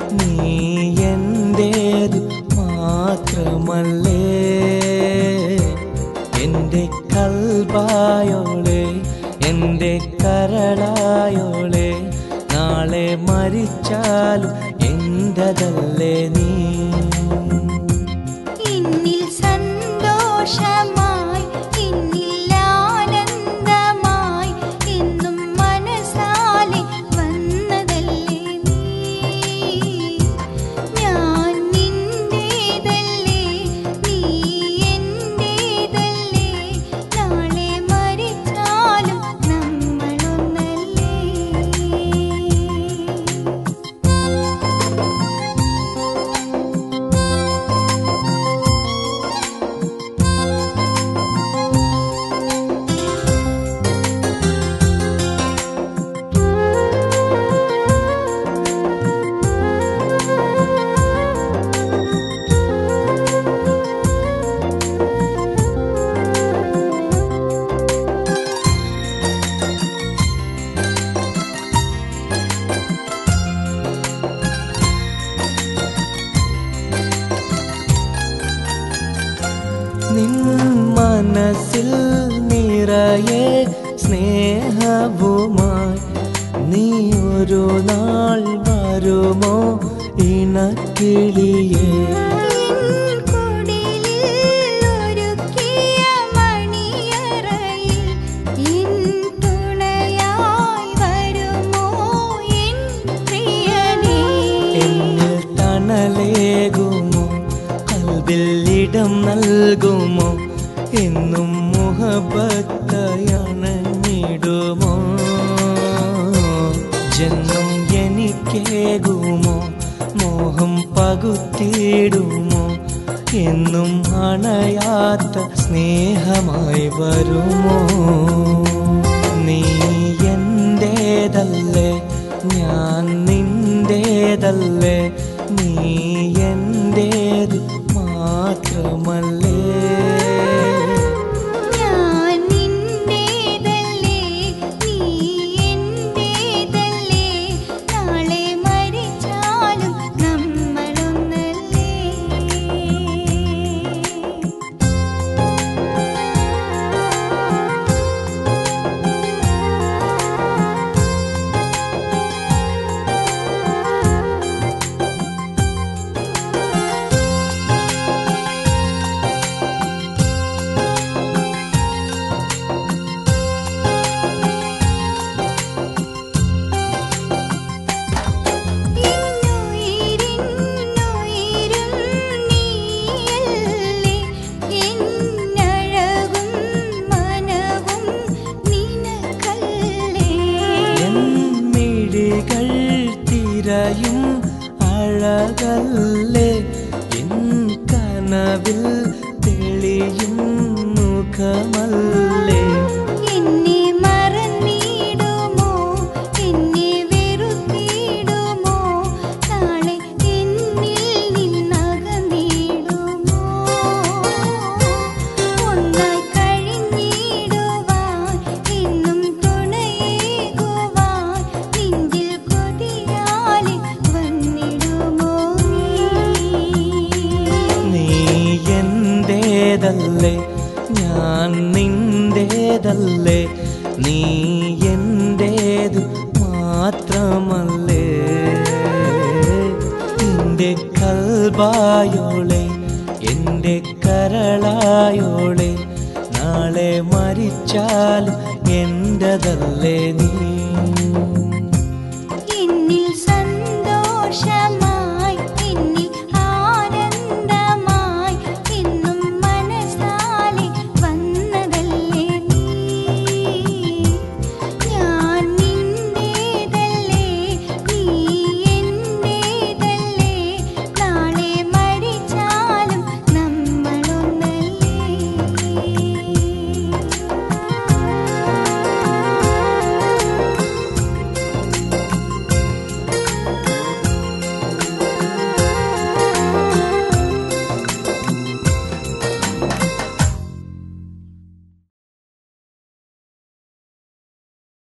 നീ എന്റേതു മാത്രമല്ലേ എൻ്റെ കൽബായോളെ എൻ്റെ കരളായോളെ നാളെ മരിച്ചാലും എൻ്റെതല്ലേ നീ ഇന്നിൽ സന്തോഷമായി ഇന്നിൽ ആനന്ദമായി എന്നും മനസാലെ വന്നതല്ലേ നീ ഞാൻ നിന്റേതല്ലേ നീ എന്റേതല്ലേ നാളെ മരിച്ചാലും നമ്മളൊന്നല്ലേ നിൻ മനസ്സിൽ നിറയെ സ്നേഹവുമായി നീ ഒരു നാൾ വരുമോ ഇണക്കിളിയേ എൻ കുടിലിൽ ഒരുക്കിയ മണിയറയിൽ എൻ തുണയായി വരുമോ എൻ പ്രിയനേ എന്നിൽ തണലേകുമോ കൽവിൽ ഇടം നൽകുമോ എന്നും മുഹബത്തയണഞ്ഞിടുമോ ജന്മം എനിക്കേകുമോ മോഹം പകുത്തിയിടുമോ എന്നും അണയാത്ത സ്നേഹമായി വരുമോ നീ എന്റേതല്ലേ ഞാൻ നിന്റേതല്ലേ നീ എന്റേത് മാത്രമല്ലേ ഞാൻ നിന്റേതല്ലേ നീ എന്റേതല്ലേ നാളെ മരിച്ചാലും നമ്മളൊന്നല്ലേ എന്നുയിരിന്നുയിരും നീയല്ലേ എന്നഴകും മനവും നിനക്കല്ലേ എൻ മിഴികൾ തിരയും അഴകല്ലേ എൻ കനവിൽ തെളിയും മുഖമല്ലേ എന്നെ മറന്നിടുമോ എന്നെ വെറുത്തിടുമോ നാളെ എന്നിൽ നിന്നകന്നിടുമോ ഒന്നായി കഴിഞ്ഞിടുവാൻ എന്നും തുണയേകുവാൻ നെഞ്ചിൽ കൊതിയാലെ വന്നിടുമോ നീ നീ എന്റേതല്ലേ ഞാൻ നിന്റേതല്ലേ നീ എന്റേത് മാത്രമല്ലേ എൻ്റെ കൽബായോളെ എൻ്റെ കരളായോളെ നാളെ മരിച്ചാലും എൻ്റെതല്ലേ നീ